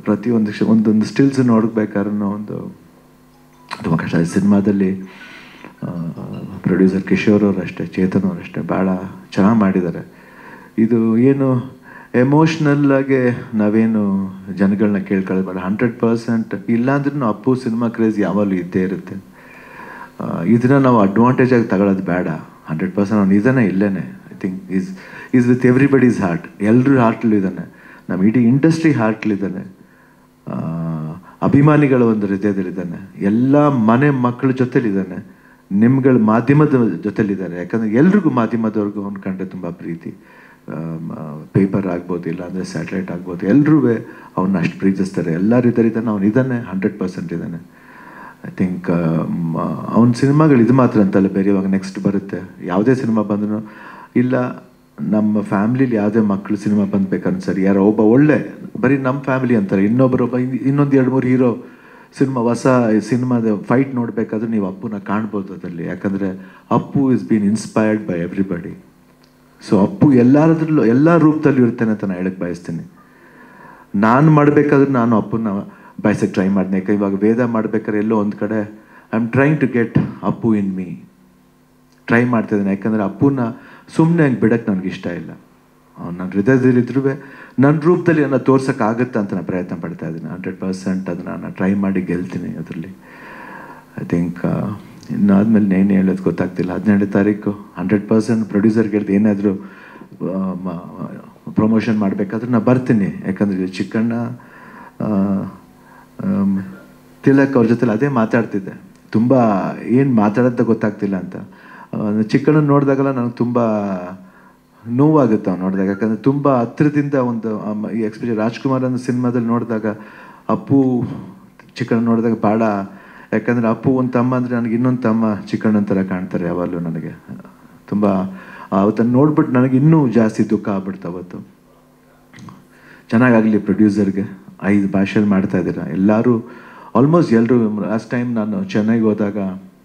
ಪ್ರತಿಯೊಂದು ಕ್ಷ- ಒಂದೊಂದು ಸ್ಟಿಲ್ಸ್ ನೋಡ್ಬೇಕಾದ್ರೂ ಒಂದು ತುಂಬ ಕಷ್ಟ ಸಿನಿಮಾದಲ್ಲಿ ಪ್ರೊಡ್ಯೂಸರ್ ಕಿಶೋರ್ ಅವರು ಅಷ್ಟೇ ಚೇತನ್ ಅವರು ಅಷ್ಟೇ ಭಾಳ ಚೆನ್ನಾಗಿ ಮಾಡಿದ್ದಾರೆ ಇದು ಏನು ಎಮೋಷ್ನಲ್ ಆಗಿ ನಾವೇನು ಜನಗಳನ್ನ ಕೇಳ್ಕೊಳ್ಳೋದು ಹಂಡ್ರೆಡ್ ಪರ್ಸೆಂಟ್ ಇಲ್ಲಾಂದ್ರೂ ಅಪ್ಪು ಸಿನಿಮಾ ಕ್ರೇಜ್ ಯಾವಾಗಲೂ ಇದ್ದೇ ಇರುತ್ತೆ ಆ, ಇದನ್ನ ನಾವು ಅಡ್ವಾಂಟೇಜ್ ಆಗಿ ತಗೊಳ್ಳೋದು ಬೇಡ ಹಂಡ್ರೆಡ್ ಪರ್ಸೆಂಟ್ ಅವ್ನು ಇದ್ದಾನೆ ಇಲ್ಲೇನೆ I think is is with everybody's heart ಎಲ್ಲರ ಹಾರ್ಟ್ಲೂ ಇದ್ದಾನೆ ನಮ್ಮ ಇಡೀ ಇಂಡಸ್ಟ್ರಿ ಹಾರ್ಟ್ಲಿದ್ದಾನೆ ಅಭಿಮಾನಿಗಳ ಒಂದು ಹೃದಯದಲ್ಲಿದ್ದಾನೆ ಎಲ್ಲ ಮನೆ ಮಕ್ಕಳ ಜೊತೆಲಿದ್ದಾನೆ ನಿಮ್ಗಳ ಮಾಧ್ಯಮದ ಜೊತೆಲಿದ್ದಾರೆ ಯಾಕಂದ್ರೆ ಎಲ್ರಿಗೂ ಮಾಧ್ಯಮದವ್ರಿಗೂ ಅವ್ನು ಕಂಡ್ರೆ ತುಂಬ ಪ್ರೀತಿ ಪೇಪರ್ ಆಗ್ಬೋದು ಇಲ್ಲಾಂದರೆ ಸ್ಯಾಟಲೈಟ್ ಆಗ್ಬೋದು ಎಲ್ಲರೂ ಅವನ್ನ ಅಷ್ಟು ಪ್ರೀತಿಸ್ತಾರೆ ಎಲ್ಲ ರೀತಿಯಲ್ಲಿ ಅವ್ನು ಇದ್ದಾನೆ ಹಂಡ್ರೆಡ್ ಪರ್ಸೆಂಟ್ ಇದ್ದಾನೆ ಐ ಥಿಂಕ್ ಅವನ ಸಿನಿಮಾಗಳು ಇದು ಮಾತ್ರ ಅಂತಲ್ಲ ಬೇರೆ ಇವಾಗ ನೆಕ್ಸ್ಟ್ ಬರುತ್ತೆ ಯಾವುದೇ ಸಿನಿಮಾ ಬಂದರೂ ಇಲ್ಲ ನಮ್ಮ ಫ್ಯಾಮ್ಲಿಲಿ ಯಾವುದೇ ಮಕ್ಕಳು ಸಿನಿಮಾ ಬಂದ್ಬೇಕಂತ ಸರಿ ಯಾರೋ ಒಬ್ಬ ಒಳ್ಳೆ ಬರೀ ನಮ್ಮ ಫ್ಯಾಮಿಲಿ ಅಂತಾರೆ ಇನ್ನೊಬ್ಬರು ಒಬ್ಬ ಇನ್- ಇನ್ನೊಂದು ಎರಡು ಮೂರು ಹೀರೋ ಸಿನಿಮಾ ಹೊಸ ಸಿನಿಮಾದ ಫೈಟ್ ನೋಡಬೇಕಾದ್ರೆ ನೀವು ಅಪ್ಪುನ ಕಾಣ್ಬೋದು ಅದರಲ್ಲಿ ಯಾಕಂದರೆ Appu is been inspired by everybody so Appu ಎಲ್ಲರದ್ರಲ್ಲೂ ಎಲ್ಲ ರೂಪದಲ್ಲೂ ಇರ್ತಾನೆ ಅಂತ ನಾನು ಹೇಳಕ್ಕೆ ಬಯಸ್ತೀನಿ ನಾನು ಮಾಡಬೇಕಾದ್ರೆ ನಾನು ಅಪ್ಪನ ಬಯಸಕ್ಕೆ ಟ್ರೈ ಮಾಡಿದೆ ಯಾಕೆ ಇವಾಗ ವೇದ ಮಾಡ್ಬೇಕಾದ್ರೆ ಎಲ್ಲೋ ಒಂದು ಕಡೆ I am trying to get Appu in me try ಮಾಡ್ತಿದ್ದೇನೆ ಯಾಕಂದರೆ ಅಪ್ಪುನ ಸುಮ್ಮನೆ ಹಂಗೆ ಬಿಡಕ್ಕೆ ನನಗೆ ಇಷ್ಟ ಇಲ್ಲ ಅವ್ನು ನನ್ನ ಹೃದಯದಲ್ಲಿದ್ರೂ ನನ್ನ ರೂಪದಲ್ಲಿ ಏನೋ ತೋರ್ಸೋಕ್ಕಾಗತ್ತೆ ಅಂತ ನಾನು ಪ್ರಯತ್ನ ಪಡ್ತಾ ಇದ್ದೀನಿ ಹಂಡ್ರೆಡ್ ಪರ್ಸೆಂಟ್ ಅದನ್ನು ನಾನು ಟ್ರೈ ಮಾಡಿ ಗೆಲ್ತೀನಿ ಅದರಲ್ಲಿ ಐ ಥಿಂಕ್ ಇನ್ನಾದ್ಮೇಲೆ ನೇನು ಹೇಳೋದು ಗೊತ್ತಾಗ್ತಿಲ್ಲ ಹದಿನೆಂಟು ತಾರೀಕು ಹಂಡ್ರೆಡ್ ಪರ್ಸೆಂಟ್ ಪ್ರೊಡ್ಯೂಸರ್ಗೆ ಹೇಳ್ದು ಏನಾದರೂ ಪ್ರಮೋಷನ್ ಮಾಡಬೇಕಾದ್ರೆ ನಾನು ಬರ್ತೀನಿ ಯಾಕಂದರೆ ಚಿಕ್ಕಣ್ಣ ಆ, ಆಮ್, ತಿಲಕ್ ಅವ್ರ ಜೊತೆಲಿ ಅದೇ ಮಾತಾಡ್ತಿದ್ದೆ ತುಂಬ ಏನು ಮಾತಾಡೋದ ಗೊತ್ತಾಗ್ತಿಲ್ಲ ಅಂತ ಆ, ಚಿಕ್ಕಣ್ಣ ನೋಡಿದಾಗೆಲ್ಲ ನನಗೆ ತುಂಬ ನೋವಾಗುತ್ತೆ ಅವ್ನು ನೋಡಿದಾಗ ಯಾಕಂದರೆ ತುಂಬ ಹತ್ರದಿಂದ ಒಂದು ಆಮ್, ಈ ಎಕ್ಸ್ಪೆಷಲಿ ರಾಜ್ಕುಮಾರ್ ಅನ್ನೋ ಸಿನಿಮಾದಲ್ಲಿ ನೋಡಿದಾಗ ಅಪ್ಪು ಚಿಕ್ಕಣ್ಣ ನೋಡಿದಾಗ ಭಾಳ ಯಾಕಂದರೆ ಅಪ್ಪು ಒಂದು ತಮ್ಮ ಅಂದರೆ ನನಗೆ ಇನ್ನೊಂದು ತಮ್ಮ ಚಿಕ್ಕಣ್ಣನ ಥರ ಕಾಣ್ತಾರೆ ಯಾವಾಗಲೂ ನನಗೆ ತುಂಬ ಅವತ್ತನ್ನು ನೋಡ್ಬಿಟ್ಟು ನನಗೆ ಇನ್ನೂ ಜಾಸ್ತಿ ದುಃಖ ಆಗ್ಬಿಡ್ತು ಅವತ್ತು ಚೆನ್ನಾಗಾಗಲಿ ಪ್ರೊಡ್ಯೂಸರ್ಗೆ ಐದು ಭಾಷೆಯಲ್ಲಿ ಮಾಡ್ತಾ ಇದ್ದೀರಾ ಎಲ್ಲರೂ ಆಲ್ಮೋಸ್ಟ್ ಎಲ್ಲರೂ ಲಾಸ್ಟ್ ಟೈಮ್ ನಾನು ಚೆನ್ನೈಗೆ ಹೋದಾಗ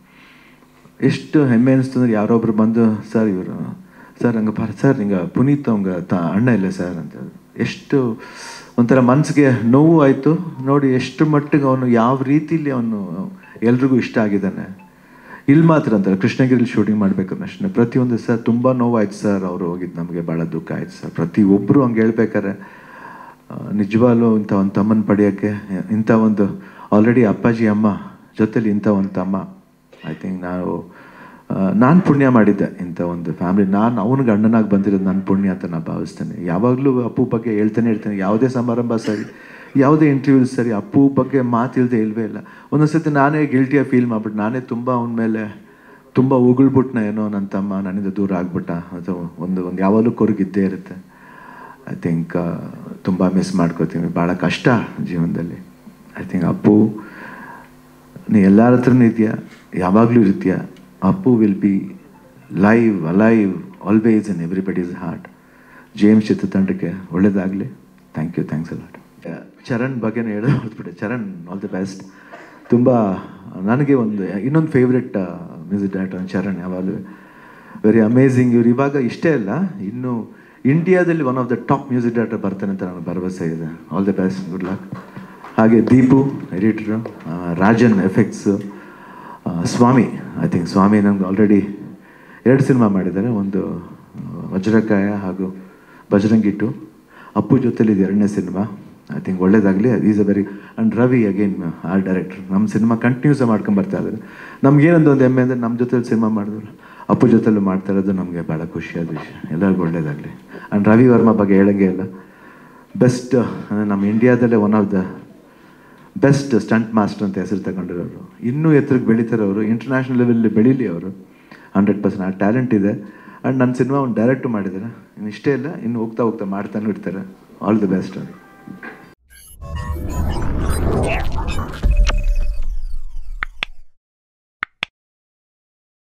ಎಷ್ಟು ಹೆಮ್ಮೆ ಅನಿಸ್ತು ಅಂದ್ರೆ ಯಾರೊಬ್ರು ಬಂದು ಸರ್ ಇವರು ಸರ್ ಹಂಗೆ ಬರ ಸರ್ ಹಿಂಗೆ ಪುನೀತ್ ಅವಂಗೆ ತ ಅಣ್ಣ ಇಲ್ಲ ಸರ್ ಅಂತ ಹೇಳಿದ್ರು. ಎಷ್ಟು ಒಂಥರ ಮನಸ್ಸಿಗೆ ನೋವು ಆಯಿತು ನೋಡಿ ಎಷ್ಟು ಮಟ್ಟಿಗೆ ಅವನು ಯಾವ ರೀತಿಲಿ ಅವನು ಎಲ್ರಿಗೂ ಇಷ್ಟ ಆಗಿದ್ದಾನೆ ಇಲ್ಲಿ ಮಾತ್ರ ಅಂತಾರೆ ಕೃಷ್ಣಗಿರಿಲಿ ಶೂಟಿಂಗ್ ಮಾಡ್ಬೇಕಂದ್ರೆ ಅಷ್ಟೇ ಪ್ರತಿಯೊಂದು ಸರ್ ತುಂಬ ನೋವಾಯ್ತು ಸರ್ ಅವರು ಹೋಗಿದ್ದು ನಮಗೆ ಭಾಳ ದುಃಖ ಆಯ್ತು ಸರ್ ಪ್ರತಿಯೊಬ್ಬರು ಹಂಗೆ ಹೇಳ್ಬೇಕಾರೆ ಆ, ನಿಜವಾಗ್ಲೂ ಇಂಥ ಒಂದು ತಮ್ಮನ ಪಡೆಯೋಕ್ಕೆ ಇಂಥ ಒಂದು ಆಲ್ರೆಡಿ ಅಪ್ಪಾಜಿ ಅಮ್ಮ ಜೊತೆಲಿ ಇಂಥ ಒಂದು ತಮ್ಮ ಐ ಥಿಂಕ್ ನಾವು ನಾನು ಪುಣ್ಯ ಮಾಡಿದ್ದೆ ಇಂಥ ಒಂದು ಫ್ಯಾಮಿಲಿ ನಾನು ಅವನಿಗೆ ಅಣ್ಣನಾಗಿ ಬಂದಿರೋದು ನನ್ನ ಪುಣ್ಯ ಅಂತ ನಾನು ಭಾವಿಸ್ತೇನೆ ಯಾವಾಗಲೂ ಅಪ್ಪು ಬಗ್ಗೆ ಹೇಳ್ತಾನೆ ಇರ್ತಾನೆ ಯಾವುದೇ ಸಮಾರಂಭ ಸರಿ ಯಾವುದೇ ಇಂಟರ್ವ್ಯೂ ಸರಿ ಅಪ್ಪು ಬಗ್ಗೆ ಮಾತಿಲ್ದೆ ಇಲ್ವೇ ಇಲ್ಲ ಒಂದೊಂದ್ಸತಿ ನಾನೇ ಗಿಲ್ಟಿಯಾಗಿ ಫೀಲ್ ಮಾಡ್ಬಿಟ್ಟು ನಾನೇ ತುಂಬ ಅವನ ಮೇಲೆ ತುಂಬ ಉಗುಳ್ಬಿಟ್ನ ಏನೋ ನನ್ನ ತಮ್ಮ ನನ್ನಿಂದ ದೂರ ಆಗ್ಬಿಟ್ಟ ಅಥವಾ ಒಂದು ಒಂದು ಯಾವಾಗಲೂ ಕೊರಗಿದ್ದೇ ಇರುತ್ತೆ ಐ ಥಿಂಕ್ ತುಂಬ ಮಿಸ್ ಮಾಡ್ಕೋತೀವಿ ಭಾಳ ಕಷ್ಟ ಜೀವನದಲ್ಲಿ ಐ ಥಿಂಕ್ ಅಪ್ಪು ನೀ ಎಲ್ಲರ ಹತ್ರನೂ ಇದೆಯಾ ಯಾವಾಗಲೂ ಇರ್ತೀಯ Appu will be live alive always in everybody's heart James ಚಿತ್ರತಂಡಕ್ಕೆ ಒಳ್ಳೇದಾಗಲಿ thank you thanks a lot Charan ಬಗ್ಗೆನೇ ಹೇಳೋದು ಹೊರಟ್ಬಿಟ್ಟೆ ಚರಣ್ ಆಲ್ ದಿ ಬೆಸ್ಟ್ ತುಂಬ ನನಗೆ ಒಂದು ಇನ್ನೊಂದು ಫೇವ್ರೆಟ್ ಮ್ಯೂಸಿಕ್ ಡೈರೆಕ್ಟರ್ ಚರಣ್ ಯಾವಾಗಲೂ ವೆರಿ ಅಮೇಝಿಂಗ್ ಇವ್ರು ಇವಾಗ ಇಷ್ಟೇ ಅಲ್ಲ ಇನ್ನು ಇಂಡಿಯಾದಲ್ಲಿ one of the top music director ಬರ್ತಾನೆ ಅಂತ ನನಗೆ ಭರವಸೆ ಇದೆ all the best good luck ಹಾಗೆ Deepu editor Rajan effects Swamy I think Swamy ನಮ್ಗೆ ಆಲ್ರೆಡಿ ಎರಡು ಸಿನಿಮಾ ಮಾಡಿದ್ದಾರೆ ಒಂದು ಆ, ವಜ್ರಕಾಯ ಹಾಗೂ ಬಜರಂಗಿಟ್ಟು ಅಪ್ಪು ಜೊತೆಲಿ ಇದು ಎರಡನೇ ಸಿನಿಮಾ ಐ ಥಿಂಕ್ ಒಳ್ಳೇದಾಗಲಿ is a very and Ravi again R director ನಮ್ಮ ಸಿನಿಮಾ ಕಂಟಿನ್ಯೂಸ್ ಮಾಡ್ಕೊಂಡು ಬರ್ತಾ ಇದ್ದಾರೆ ನಮ್ಗೇನೊಂದು ಒಂದು ಹೆಮ್ಮೆ ಅಂದರೆ ನಮ್ಮ ಜೊತೆಲಿ ಸಿನಿಮಾ ಮಾಡಿದ್ರು ಅಪ್ಪು ಜೊತೆಲೂ ಮಾಡ್ತಾ ಇರೋದು ನಮಗೆ ಭಾಳ ಖುಷಿಯಾದ ವಿಷಯ ಎಲ್ಲರಿಗೂ ಒಳ್ಳೇದಾಗಲಿ ಆ್ಯಂಡ್ ರವಿ ವರ್ಮಾ ಬಗ್ಗೆ ಹೇಳಂಗೆ ಇಲ್ಲ ಬೆಸ್ಟ್ ಅಂದರೆ ನಮ್ಮ ಇಂಡಿಯಾದಲ್ಲೇ one of the best stunt master ಅಂತ ಹೆಸರು ತಗೊಂಡಿರೋರು ಇನ್ನೂ ಎತ್ತರಕ್ಕೆ ಬೆಳೀತಾರೆ ಅವರು ಇಂಟರ್ನ್ಯಾಷನಲ್ ಲೆವೆಲ್ಲಿ ಬೆಳೀಲಿ ಅವರು ಹಂಡ್ರೆಡ್ ಪರ್ಸೆಂಟ್ ಆ ಟ್ಯಾಲೆಂಟ್ ಇದೆ ಆ್ಯಂಡ್ ನನ್ನ ಸಿನಿಮಾ ಒಂದು ಡೈರೆಕ್ಟ್ ಮಾಡಿದ್ದಾರೆ ಇನ್ನು ಇಷ್ಟೇ ಇಲ್ಲ ಇನ್ನು ಹೋಗ್ತಾ ಹೋಗ್ತಾ ಮಾಡ್ತಾನೂ ಇರ್ತಾರೆ ಆಲ್ ದಿ ಬೆಸ್ಟ್ ಅವ್ರಿಗೆ